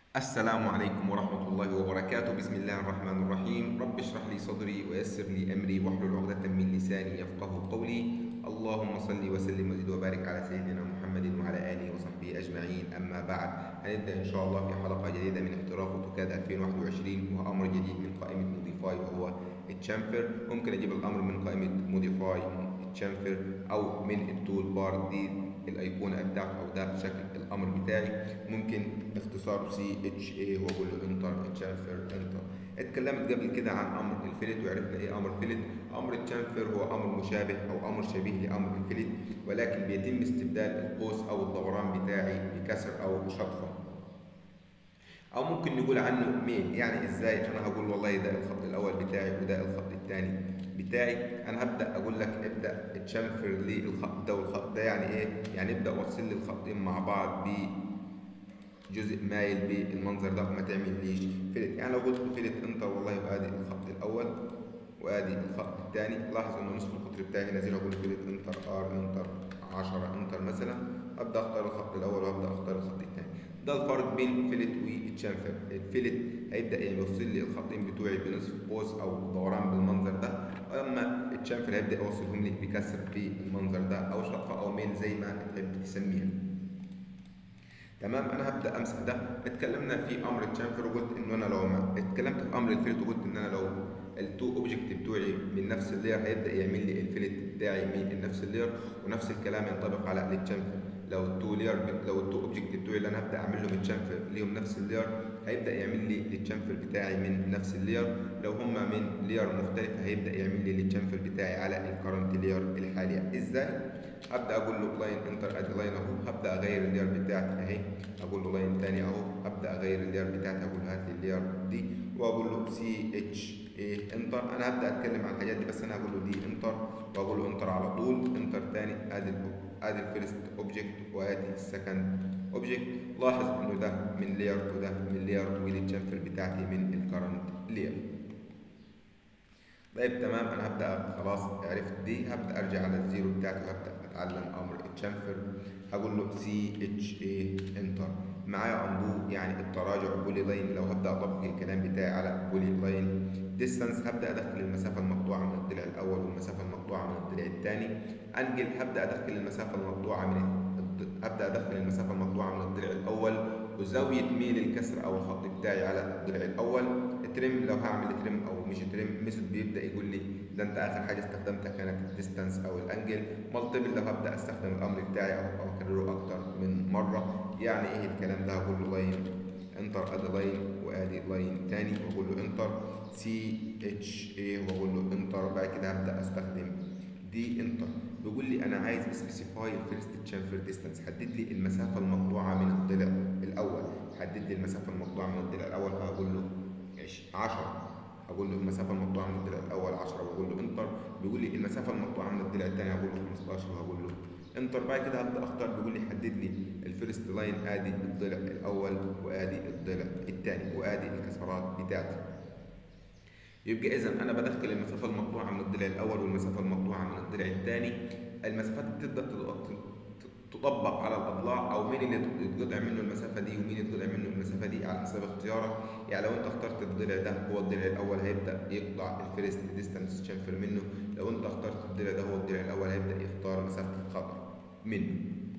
السلام عليكم ورحمة الله وبركاته بسم الله الرحمن الرحيم رب اشرح لي صدري ويسر لي أمري واحلل عقدة من لساني يفقه قولي اللهم صل وسلم وزد وبارك على سيدنا محمد وعلى آله وصحبه أجمعين أما بعد هنبدأ إن شاء الله في حلقة جديدة من احتراف أوتوكاد 2021 وهو أمر جديد من قائمة موديفاي وهو التشامفر ممكن أجيب الأمر من قائمة موديفاي التشامفر أو من التول بار دي الايقونه بتاعته او ده شكل الامر بتاعي ممكن اختصاره سي اتش اي واقول له انتر تشانفر انتر اتكلمت قبل كده عن امر الفلت وعرفنا ايه امر فلت امر التشانفر هو امر مشابه او امر شبيه لامر الفلت ولكن بيتم استبدال القوس او الدوران بتاعي بكسر او شطفه او ممكن نقول عنه ميل يعني ازاي انا هقول والله ده الخط الاول بتاعي وده الخط الثاني بتاعي انا هبدا اقول لك ابدا تشنفر لي الخط ده والخط ده يعني ايه يعني ابدا وصل لي الخطين مع بعض بجزء مايل بالمنظر ده وما تعمليش فلت يعني لو قلت فلت انت والله يبقى ادي الخط الاول وادي الخط الثاني لاحظ انه نصف القطر بتاعي نازل اقول فلت انتر ار انتر 10 انتر مثلا ابدا اختار الخط الاول وابدا اختار الخط الثاني ده الفرق بين فلت والتشانفر الفلت هيبدا يوصل لي الخطين بتوعي بنصف قوس او دوران بالمنظر ده اما التشانفر هيبدا يوصلهم لي بكسر في المنظر ده او شطفه او ميل زي ما تحب تسميها تمام انا هبدا امسح ده اتكلمنا في امر التشانفر وقلت انه انا لو ما اتكلمت في امر الفلت وقلت ان انا لو التو اوبجكت بتوعي من نفس اللير هيبدا يعمل لي الفلت بتاعي من نفس اللير ونفس الكلام ينطبق على التشانفر لو التو لير لو التو اوبجكت بتوعي اللي انا هبدا اعمل لهم التشامفر ليهم نفس اللير هيبدا يعمل لي التشامفر بتاعي من نفس اللير لو هما من لير مختلفه هيبدا يعمل لي التشامفر بتاعي على الكرنت لير الحاليه ازاي هبدا اقول له لاين انتر ادي لاين اهو هبدا اغير اللير بتاعتي اهي اقول له لاين تاني اهو هبدا اغير اللير بتاعتي اقول هات لي اللير دي واقول له سي اتش ايه انتر انا هبدا اتكلم عن الحاجات دي بس انا هقول له دي انتر واقول له انتر على طول انتر تاني ادي ادي الفيرست اوبجكت وادي السكند اوبجكت لاحظ انه ده من لير وده من لير والتشامفر بتاعتي من الكرنت لير طيب تمام انا هبدا خلاص عرفت دي هبدا ارجع على الزيرو بتاعتي وهبدا اتعلم امر التشامفر هقول له سي اتش اي انتر معايا اندو يعني التراجع بولي لاين لو هبدا اطبق الكلام بتاعي على بولي لاين ديستانس هبدا ادخل المسافه المقطوعه من الضلع الاول والمسافه المقطوعه من الضلع الثاني انجل هبدا ادخل المسافه المقطوعه من ابدا ادخل المسافه المقطوعه من الضلع الاول وزاويه ميل الكسر او الخط بتاعي على الضلع الاول ترم لو هعمل ترم او مش ترم ميثود بيبدا يقول لي ده انت اخر حاجه استخدمتها كانت الديستانس او الانجل مالتيبل لو هبدا استخدم الامر بتاعي او اكرره اكتر من مره يعني ايه الكلام ده هقول له لاين انتر ادي لاين وادي لاين تاني واقول له انتر سي اتش اي واقول له انتر بعد كده هبدا استخدم دي انتر بيقول لي انا عايز سبيسيفاي الفيرست تشامفر ديستانس حدد لي المسافه المقطوعه من الضلع الاول حدد لي المسافه المقطوعه من الضلع الاول فهقول له 10 هقول له المسافه المقطوعه من الضلع الاول 10 واقول له انتر بيقول لي المسافه المقطوعه من الضلع الثاني هقول له 15 وهقول له انتر بعد كده هبدا اختار بيقول لي حدد لي الفيرست لاين ادي الضلع الاول وادي الضلع الثاني وادي الكسرات بتاعتي يبقى اذا انا بدخل المسافه المقطوعه من الضلع الاول والمسافه المقطوعه من الضلع الثاني المسافات بتبدا تطبق على الاضلاع او مين اللي يتقطع منه المسافه دي ومين يتقطع منه المسافه دي على حسب اختيارك يعني لو انت اخترت الضلع ده هو الضلع الاول هيبدا يقطع الفيرست ديستانس تشامفر منه لو انت اخترت الضلع ده هو الضلع الاول هيبدا يختار مسافه الخطر منه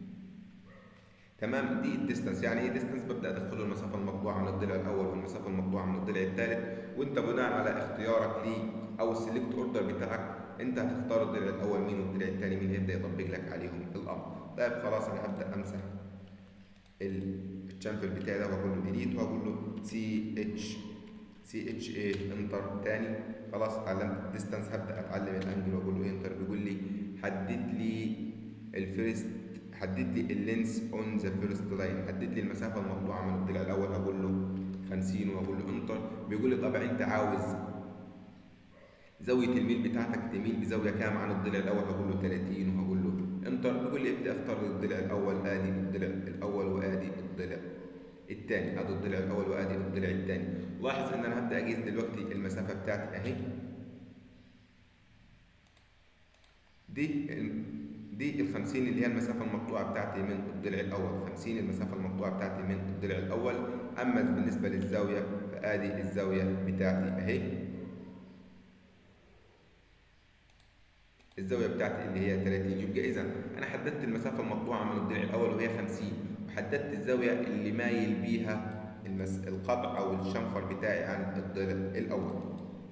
تمام دي الديستانس يعني ايه ديستانس ببدا ادخله المسافه المقطوعه من الضلع الاول والمسافه المقطوعه من الضلع الثالث وانت بناء على اختيارك ليه او السلكت اوردر بتاعك انت هتختار الضلع الاول مين والضلع الثاني مين هيبدا يطبق لك عليهم الامر طيب خلاص انا هبدا امسح الشامفر بتاعي ده واقول له ديليت واقول له سي اتش سي اتش اي انتر تاني خلاص اتعلمت الديستانس هبدا اتعلم الانجل واقول له انتر بيقول لي حدد لي الفيرست حدد لي اللينس اون ذا فيرست لاين حدد لي المسافه المقطوعه من الضلع الاول هقول له 50 واقول له انتر بيقول لي طبعا انت عاوز زاويه الميل بتاعتك تميل بزاويه كام عن الضلع الاول هقول له 30 وهقول له انتر بيقول لي ابدا اختار الضلع الاول ادي الضلع الاول وادي الضلع الثاني ادي الضلع الاول وادي الضلع الثاني لاحظ ان انا هبدا اقيس دلوقتي المسافه بتاعتي اهي دي دي ال 50 اللي هي المسافة المقطوعة بتاعتي من الضلع الأول 50 المسافة المقطوعة بتاعتي من الضلع الأول أما بالنسبة للزاوية فآدي الزاوية بتاعتي أهي الزاوية بتاعتي اللي هي 30 يبقى إذا أنا حددت المسافة المقطوعة من الضلع الأول وهي 50 وحددت الزاوية اللي مايل بيها المس... القطع أو الشنفر بتاعي عن الضلع الأول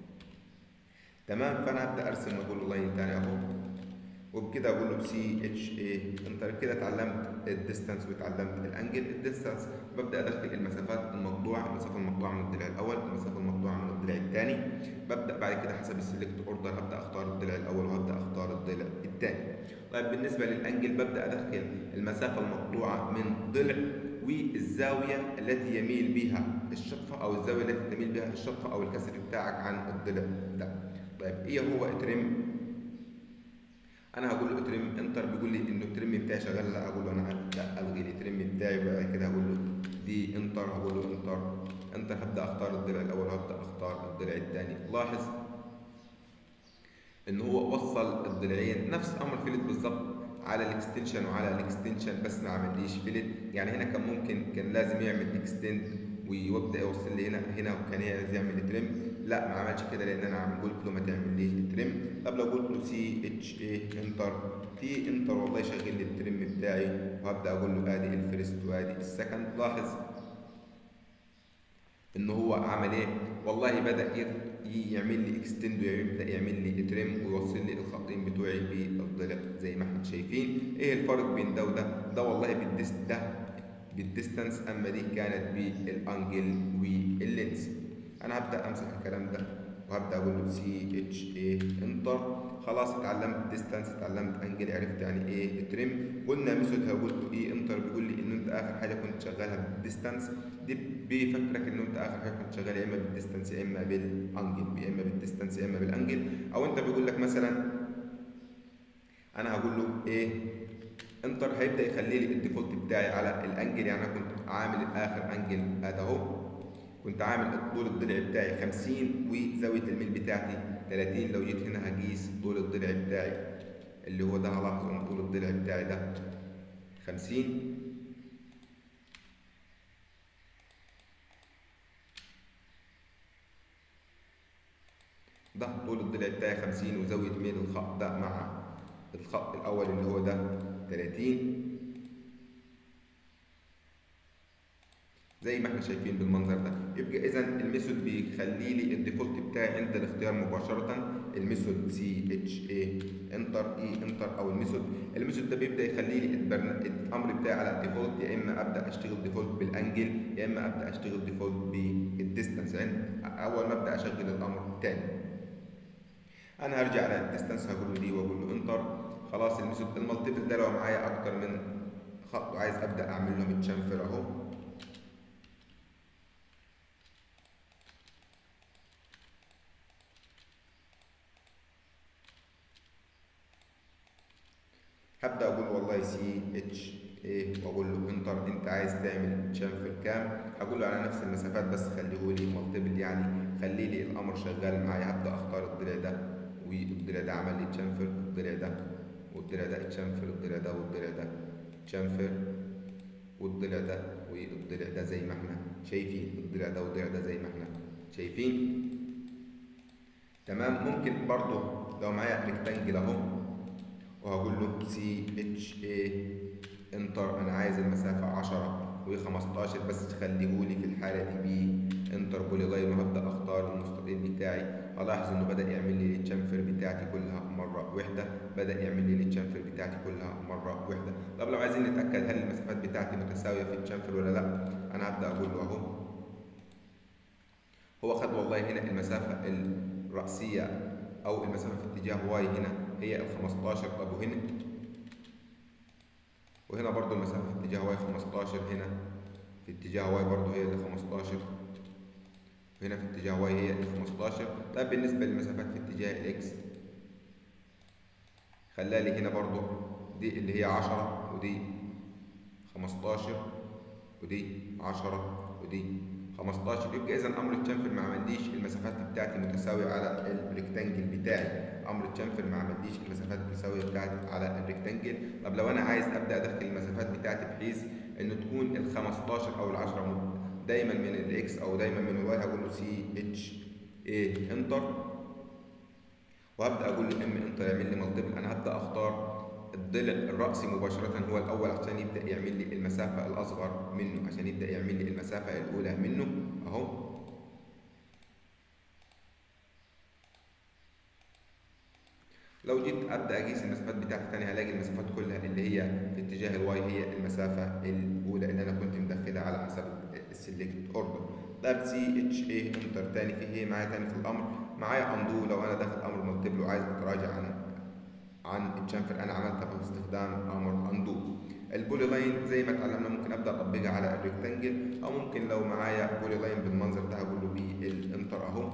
تمام فأنا هبدأ أرسم وأقول له لاين تاني أهو وبكده اقول له سي اتش اي انت كده اتعلمت الديستانس واتعلمت الانجل الديستانس ببدا ادخل المسافات المقطوعه المسافه المقطوعه من الضلع الاول المسافه المقطوعه من الضلع الثاني ببدا بعد كده حسب السلكت اوردر هبدا اختار الضلع الاول وهبدا اختار الضلع الثاني طيب بالنسبه للانجل ببدا ادخل المسافه المقطوعه من ضلع والزاويه التي يميل بها الشقفه او الزاويه التي تميل بها الشقفه او الكسر بتاعك عن الضلع ده طيب ايه هو تريم انا هقول له تريم انتر بيقول لي انه التريم بتاعي شغال لا اقول له انا لا الغي لي التريم بتاعي وبعد كده هقول له دي انتر هقول له انتر انتر هبدا اختار الضلع الاول وهبدا اختار الضلع الثاني لاحظ ان هو وصل الضلعين نفس امر فيلت بالظبط على الاكستنشن وعلى الاكستنشن بس ما عمليش فيلت يعني هنا كان ممكن كان لازم يعمل اكستند ويبدا يوصل لي هنا هنا وكان عايز يعمل تريم لا ما عملش كده لان انا عم قلت له ما تعمليش التريم طب لو قلت له سي اتش اي انتر تي انتر والله يشغل لي التريم بتاعي وهبدا اقول له ادي الفيرست وادي السكند لاحظ ان هو عمل ايه والله بدا يعمل لي اكستند ويبدا يعمل لي تريم ويوصل لي الخطين بتوعي بالضلع زي ما احنا شايفين ايه الفرق بين ده وده ده والله بالديست ده بالديستانس اما دي كانت بالانجل واللينس انا هبدا امسح الكلام ده وهبدا اقول له سي اتش اي انتر خلاص اتعلمت ديستانس اتعلمت انجل عرفت يعني ايه تريم قلنا ميثود هقول له ايه انتر بيقول لي ان انت اخر حاجه كنت شغالها بالديستانس دي بيفكرك ان انت اخر حاجه كنت شغال يا اما بالديستانس يا اما بالانجل يا اما بالديستانس يا اما بالانجل او انت بيقول لك مثلا انا هقول له ايه انتر هيبدا يخلي لي الديفولت بتاعي على الانجل يعني انا كنت عامل اخر انجل ادي اهو كنت عامل طول الضلع بتاعي 50 وزاويه الميل بتاعتي 30 لو جيت هنا هقيس طول الضلع بتاعي اللي هو ده هلاحظ ان طول الضلع بتاعي ده 50 ده طول الضلع بتاعي 50 وزاويه ميل الخط ده مع الخط الاول اللي هو ده 30 زي ما احنا شايفين بالمنظر ده يبقى اذا الميثود بيخلي لي الديفولت بتاعي عند الاختيار مباشره الميثود سي اتش اي انتر اي انتر او الميثود الميثود ده بيبدا يخلي لي الامر بتاعي على الديفولت يا اما ابدا اشتغل ديفولت بالانجل يا اما ابدا اشتغل ديفولت بالديستانس عند اول ما ابدا اشغل الامر الثاني انا هرجع على الديستانس هقول له دي واقول له انتر خلاص الميثود المالتيبل ده لو معايا اكتر من خط وعايز ابدا اعمل له متشنفر اهو هبدا اقول والله سي اتش ايه واقول له انتر انت عايز تعمل شنفر كام هقول له على نفس المسافات بس خليه لي مالتيبل يعني خلي لي الامر شغال معايا هبدا اختار الضلع ده والضلع ده عمل لي تشنفر الضلع ده والضلع ده اتشنفر الضلع ده والضلع ده اتشنفر والضلع ده والضلع ده زي ما احنا شايفين الضلع ده والضلع ده زي ما احنا شايفين تمام ممكن برضو لو معايا ريكتانجل اهو وهقول له سي اتش اي انتر انا عايز المسافة 10 و 15 بس تخليهولي في الحالة دي بي انتر بوليلاين وهبدأ اختار المستطيل بتاعي هلاحظ انه بدأ يعمل لي التشامفر بتاعتي كلها مرة واحدة بدأ يعمل لي التشامفر بتاعتي كلها مرة واحدة طب لو عايزين نتأكد هل المسافات بتاعتي متساوية في التشامفر ولا لا انا هبدأ اقول له اهو هو خد والله هنا المسافة الرأسية او المسافة في اتجاه واي هنا هي ال 15 طب وهنا وهنا برضو المسافة في اتجاه واي 15 هنا في اتجاه واي برضو هي ال 15 وهنا في اتجاه واي هي ال 15 طيب بالنسبة للمسافات في اتجاه الاكس خلالي هنا برضو دي اللي هي 10 ودي 15 ودي 10 ودي 15 يبقى اذا امر الشنفر ما عمليش المسافات بتاعتي متساويه على الريكتانجل بتاعي امر الشنفر ما عمليش المسافات المتساويه بتاعتي على الريكتانجل طب لو انا عايز ابدا ادخل المسافات بتاعتي بحيث انه تكون ال 15 او ال 10 دايما من الاكس او دايما من الواي هقول له سي اتش اي انتر وهبدا اقول له ام انتر يعمل لي مالتيبل انا هبدا اختار الضلع الرأسي مباشرة هو الأول عشان يبدأ يعمل لي المسافة الأصغر منه عشان يبدأ يعمل لي المسافة الأولى منه أهو لو جيت ابدا اقيس المسافات بتاعتي تاني هلاقي المسافات كلها اللي هي في اتجاه الواي هي المسافه الاولى اللي انا كنت مدخلها على حسب السلكت اوردر ده سي اتش اي انتر تاني في ايه معايا تاني في الامر معايا اندو لو انا داخل امر مالتيبل وعايز اتراجع عن عن الشامفر انا عملتها باستخدام امر اندو البولي لاين زي ما اتعلمنا ممكن ابدا اطبقها على الريكتانجل او ممكن لو معايا بولي لاين بالمنظر ده هقول له بيه الانتر اهو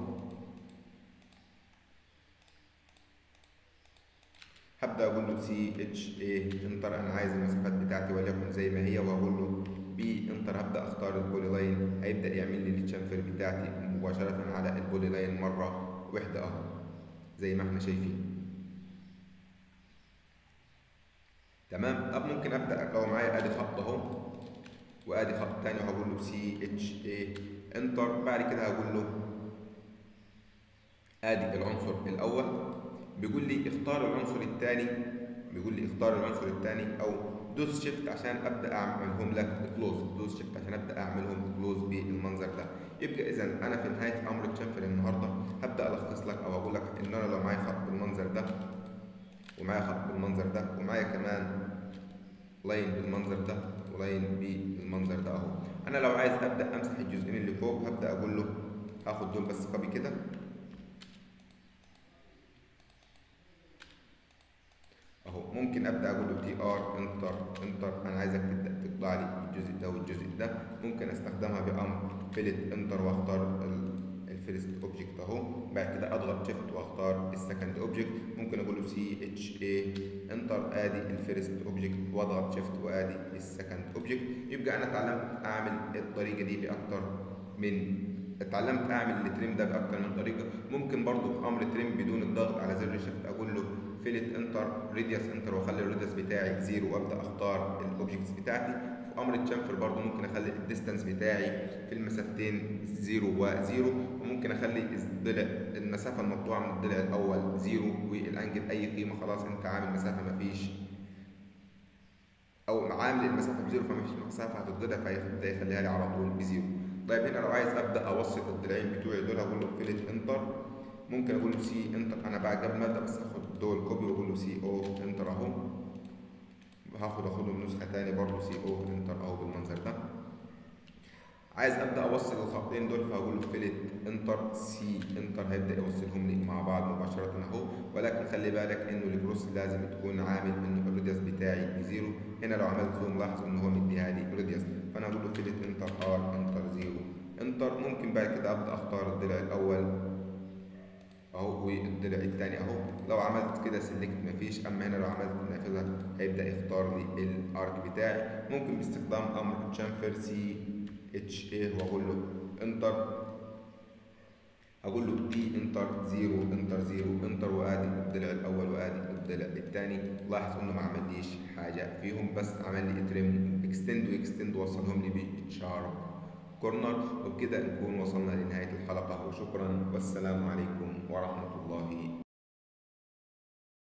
هبدا اقول له سي اتش اي انتر انا عايز المسافات بتاعتي وليكن زي ما هي وهقول له بي انتر هبدا اختار البولي لاين هيبدا يعمل لي الشامفر بتاعتي مباشره على البولي لاين مره واحده اهو زي ما احنا شايفين تمام طب ممكن ابدا لو معايا ادي خط اهو وادي خط تاني وهقول له سي اتش اي انتر بعد كده هقول له ادي العنصر الاول بيقول لي اختار العنصر الثاني بيقول لي اختار العنصر الثاني او دوس شيفت عشان ابدا اعملهم لك كلوز دوس شيفت عشان ابدا اعملهم كلوز بالمنظر ده يبقى اذا انا في نهايه امر الشنفر النهارده هبدا الخص لك او اقول لك ان انا لو معايا خط بالمنظر ده ومعايا خط بالمنظر ده ومعايا كمان لاين بالمنظر ده ولاين بالمنظر ده اهو انا لو عايز ابدا امسح الجزئين اللي فوق هبدا اقول له هاخد دول بس كوبي كده اهو ممكن ابدا اقول له تي ار انتر انتر انا عايزك تبدا تطلع لي الجزء ده والجزء ده ممكن استخدمها بامر فيلت انتر واختار الفيرست اوبجكت اهو بعد كده اضغط شيفت واختار السكند اوبجكت ممكن اقول له سي اتش اي انتر ادي الفيرست اوبجكت واضغط شيفت وادي السكند اوبجكت يبقى انا اتعلمت اعمل الطريقه دي باكتر من اتعلمت اعمل التريم ده باكتر من طريقه ممكن برضو بامر تريم بدون الضغط على زر شيفت اقول له فيلت انتر ريديوس انتر واخلي الريديوس بتاعي زيرو وابدا اختار الاوبجكتس بتاعتي في امر الشامفر برضو ممكن اخلي الديستانس بتاعي في المسافتين زيرو وزيرو وممكن اخلي الضلع المسافه المقطوعه من الضلع الاول زيرو والانجل اي قيمه خلاص انت عامل مسافه مفيش او عامل المسافه بزيرو فمفيش مسافه هتتضلع فهيبدا يخليها لي على طول بزيرو طيب هنا لو عايز ابدا اوسط الضلعين بتوعي دول هقول له فيلت انتر ممكن اقول له سي انتر انا بقى قبل ما ابدا بس اخد دول كوبي واقول له سي او انتر اهو هاخد اخدهم نسخه تاني برضه سي او انتر اهو بالمنظر ده عايز ابدا اوصل الخطين دول فهقول له فيلت انتر سي انتر هيبدا يوصلهم لي مع بعض مباشره اهو ولكن خلي بالك انه الجروس لازم تكون عامل انه الريديوس بتاعي بزيرو هنا لو عملت زوم لاحظ ان هو مديها لي ريديوس فانا هقول له فيلت انتر ار انتر زيرو انتر ممكن بعد كده ابدا اختار الضلع الاول اهو والضلع الثاني اهو لو عملت كده سيلكت مفيش اما هنا لو عملت نافذه هيبدا يختار لي الارك بتاعي ممكن باستخدام امر تشامفر سي اتش اي واقول له انتر اقول له دي انتر زيرو انتر زيرو انتر وادي الضلع الاول وادي الضلع الثاني لاحظ انه ما عمليش حاجه فيهم بس عمل لي تريم اكستند واكستند وصلهم لي بشارب كورنر وبكده نكون وصلنا لنهايه الحلقه وشكرا والسلام عليكم ورحمه الله